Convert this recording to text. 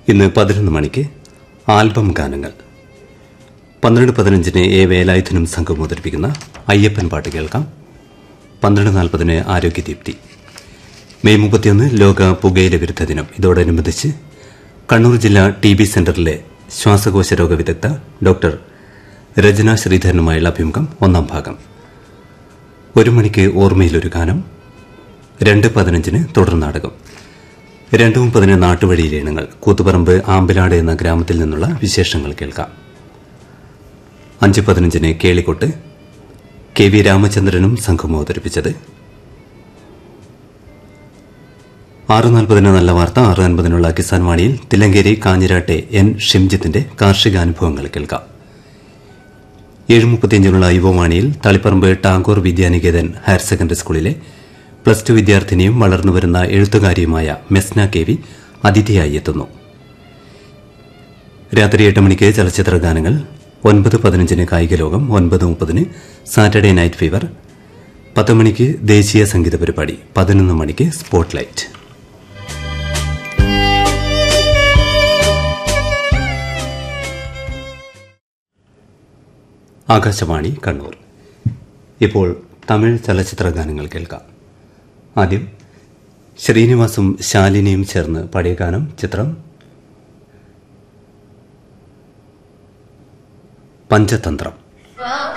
ഇന്ന് പതിനൊന്ന് മണിക്ക് ആൽബം ഗാനങ്ങൾ പന്ത്രണ്ട് പതിനഞ്ചിന് എ വേലായുധനും സംഘം അവതരിപ്പിക്കുന്ന അയ്യപ്പൻ പാട്ട് കേൾക്കാം പന്ത്രണ്ട് നാൽപ്പതിന് ആരോഗ്യദീപ്തി മെയ് മുപ്പത്തിയൊന്ന് ലോക പുകയില വിരുദ്ധ ദിനം ഇതോടനുബന്ധിച്ച് കണ്ണൂർ ജില്ലാ ടി ബി സെന്ററിലെ ശ്വാസകോശ രോഗ വിദഗ്ധ ഡോക്ടർ രചന ശ്രീധരനുമായുള്ള അഭിമുഖം ഒന്നാം ഭാഗം ഒരു മണിക്ക് ഓർമ്മയിലൊരു ഗാനം രണ്ട് പതിനഞ്ചിന് തുടർ നാടകം രണ്ട് മുപ്പതിന് നാട്ടുവഴിയിലെ ഇനങ്ങൾ കൂത്തുപറമ്പ് ആമ്പിലാട് എന്ന ഗ്രാമത്തിൽ നിന്നുള്ള വിശേഷങ്ങൾ കേൾക്കാം അഞ്ച് പതിനഞ്ചിന് കേളിക്കൊട്ട് കെ വി രാമചന്ദ്രനും സംഘവും അവതരിപ്പിച്ചത് ആറ് നാൽപ്പതിന് നല്ല വാർത്ത ആറ് അൻപതിനുള്ള കിസാൻ വാണിയിൽ തില്ലങ്കേരി കാഞ്ഞിരാട്ടെ എൻ ഷിംജിത്തിന്റെ കാർഷിക അനുഭവങ്ങൾ കേൾക്കാം ഏഴ് മുപ്പത്തിയഞ്ചിനുള്ള യുവവാണിയിൽ തളിപ്പറമ്പ് ടാഗോർ വിദ്യാനികേതൻ ഹയർ സെക്കൻഡറി സ്കൂളിലെ പ്ലസ് ടു വിദ്യാർത്ഥിനിയും വളർന്നുവരുന്ന എഴുത്തുകാരിയുമായ മെസ്ന കെ വി അതിഥിയായി എത്തുന്നു രാത്രി എട്ട് മണിക്ക് ചലച്ചിത്ര ഗാനങ്ങൾ ഒൻപത് പതിനഞ്ചിന് കായിക ലോകം ഒൻപത് മുപ്പതിന് സാറ്റർഡേ നൈറ്റ് ഫീവർ പത്ത് മണിക്ക് ദേശീയ സംഗീത പരിപാടി പതിനൊന്ന് മണിക്ക് സ്പോട്ട് ലൈറ്റ് ആകാശവാണി കണ്ണൂർ ഇപ്പോൾ തമിഴ് ചലച്ചിത്ര ഗാനങ്ങൾ കേൾക്കാം ആദ്യം ശ്രീനിവാസും ശാലിനിയും ചേർന്ന് പാടിയ ഗാനം ചിത്രം പഞ്ചതന്ത്രം